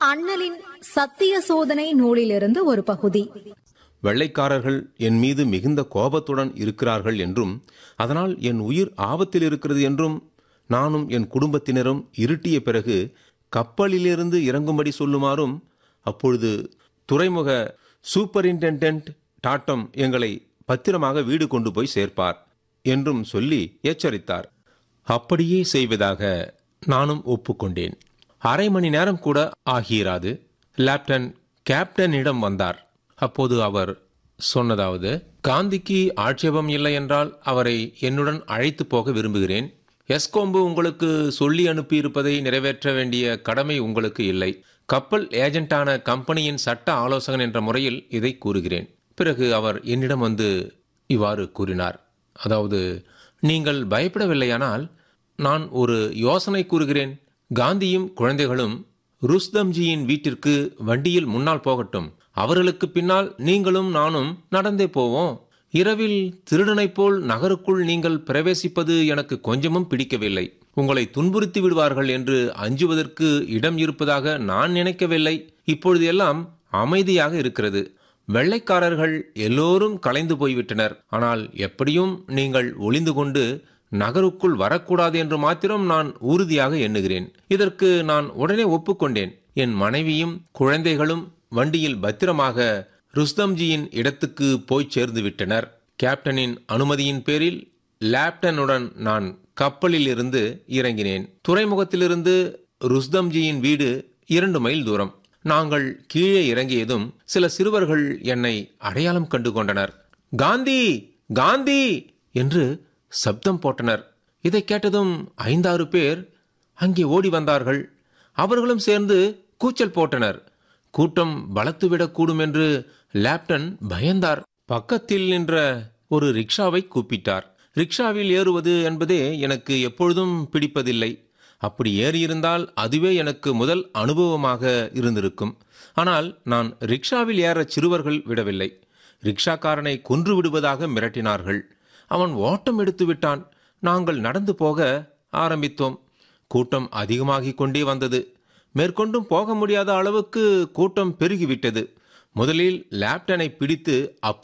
அண்ணலின் சத்திய சோதனை நூலிலிருந்து ஒரு பகுதி வெள்ளைக்காரர்கள் என் மீது மிகுந்த கோபத்துடன் இருக்கிறார்கள் என்றும் அதனால் என் உயிர் ஆபத்தில் இருக்கிறது என்றும் நானும் என் குடும்பத்தினரும் இருட்டிய பிறகு கப்பலிலிருந்து இறங்கும்படி சொல்லுமாறும் அப்பொழுது துறைமுக சூப்பரிண்டென்டென்ட் டாட்டம் எங்களை பத்திரமாக வீடு கொண்டு போய் சேர்ப்பார் என்றும் சொல்லி எச்சரித்தார் அப்படியே செய்வதாக நானும் ஒப்புக்கொண்டேன் அரை மணி நேரம் கூட ஆகியிராது லேப்டன் கேப்டனிடம் வந்தார் அப்போது அவர் சொன்னதாவது காந்திக்கு ஆட்சேபம் இல்லை என்றால் அவரை என்னுடன் அழைத்து போக விரும்புகிறேன் எஸ்கோம்பு உங்களுக்கு சொல்லி அனுப்பியிருப்பதை நிறைவேற்ற வேண்டிய கடமை உங்களுக்கு இல்லை கப்பல் ஏஜென்ட்டான கம்பெனியின் சட்ட ஆலோசகன் என்ற முறையில் இதை கூறுகிறேன் பிறகு அவர் என்னிடம் வந்து இவ்வாறு கூறினார் அதாவது நீங்கள் பயப்படவில்லையானால் நான் ஒரு யோசனை கூறுகிறேன் காந்தியும் குழந்தைகளும் ருஸ்தம்ஜியின் வீட்டிற்கு வண்டியில் முன்னால் போகட்டும் அவர்களுக்கு பின்னால் நீங்களும் நானும் நடந்தே போவோம் இரவில் திருடனைப் போல் நகருக்குள் நீங்கள் பிரவேசிப்பது எனக்கு கொஞ்சமும் பிடிக்கவில்லை உங்களை துன்புறுத்தி விடுவார்கள் என்று அஞ்சுவதற்கு இடம் இருப்பதாக நான் நினைக்கவில்லை இப்பொழுது எல்லாம் அமைதியாக இருக்கிறது வெள்ளைக்காரர்கள் எல்லோரும் கலைந்து போய்விட்டனர் ஆனால் எப்படியும் நீங்கள் ஒளிந்து கொண்டு நகருக்குள் வரக்கூடாது என்று மாத்திரம் நான் உறுதியாக எண்ணுகிறேன் இதற்கு நான் உடனே ஒப்புக்கொண்டேன் என் மனைவியும் குழந்தைகளும் வண்டியில் பத்திரமாக ருஸ்தம்ஜியின் இடத்துக்கு போய் சேர்ந்து விட்டனர் கேப்டனின் அனுமதியின் பேரில் லேப்டனுடன் நான் கப்பலில் இருந்து இறங்கினேன் துறைமுகத்திலிருந்து ருஸ்தம்ஜியின் வீடு இரண்டு மைல் தூரம் நாங்கள் கீழே இறங்கியதும் சில சிறுவர்கள் என்னை அடையாளம் கண்டு கொண்டனர் காந்தி காந்தி என்று சப்தம் போட்டனர் இதை கேட்டதும் ஐந்தாறு பேர் அங்கே ஓடி வந்தார்கள் அவர்களும் சேர்ந்து கூச்சல் போட்டனர் கூட்டம் பலத்துவிடக்கூடும் என்று லேப்டன் பயந்தார் பக்கத்தில் நின்ற ஒரு ரிக்ஷாவை கூப்பிட்டார் ரிக்ஷாவில் ஏறுவது என்பதே எனக்கு எப்பொழுதும் பிடிப்பதில்லை அப்படி ஏறியிருந்தால் அதுவே எனக்கு முதல் அனுபவமாக இருந்திருக்கும் ஆனால் நான் ரிக்ஷாவில் ஏற சிறுவர்கள் விடவில்லை ரிக்ஷாக்காரனை கொன்று விடுவதாக மிரட்டினார்கள் அவன் ஓட்டம் எடுத்து விட்டான் நாங்கள் நடந்து போக ஆரம்பித்தோம் கூட்டம் அதிகமாகிக் கொண்டே வந்தது மேற்கொண்டும் போக முடியாத அளவுக்கு கூட்டம் பெருகிவிட்டது முதலில் லேப்டனை பிடித்து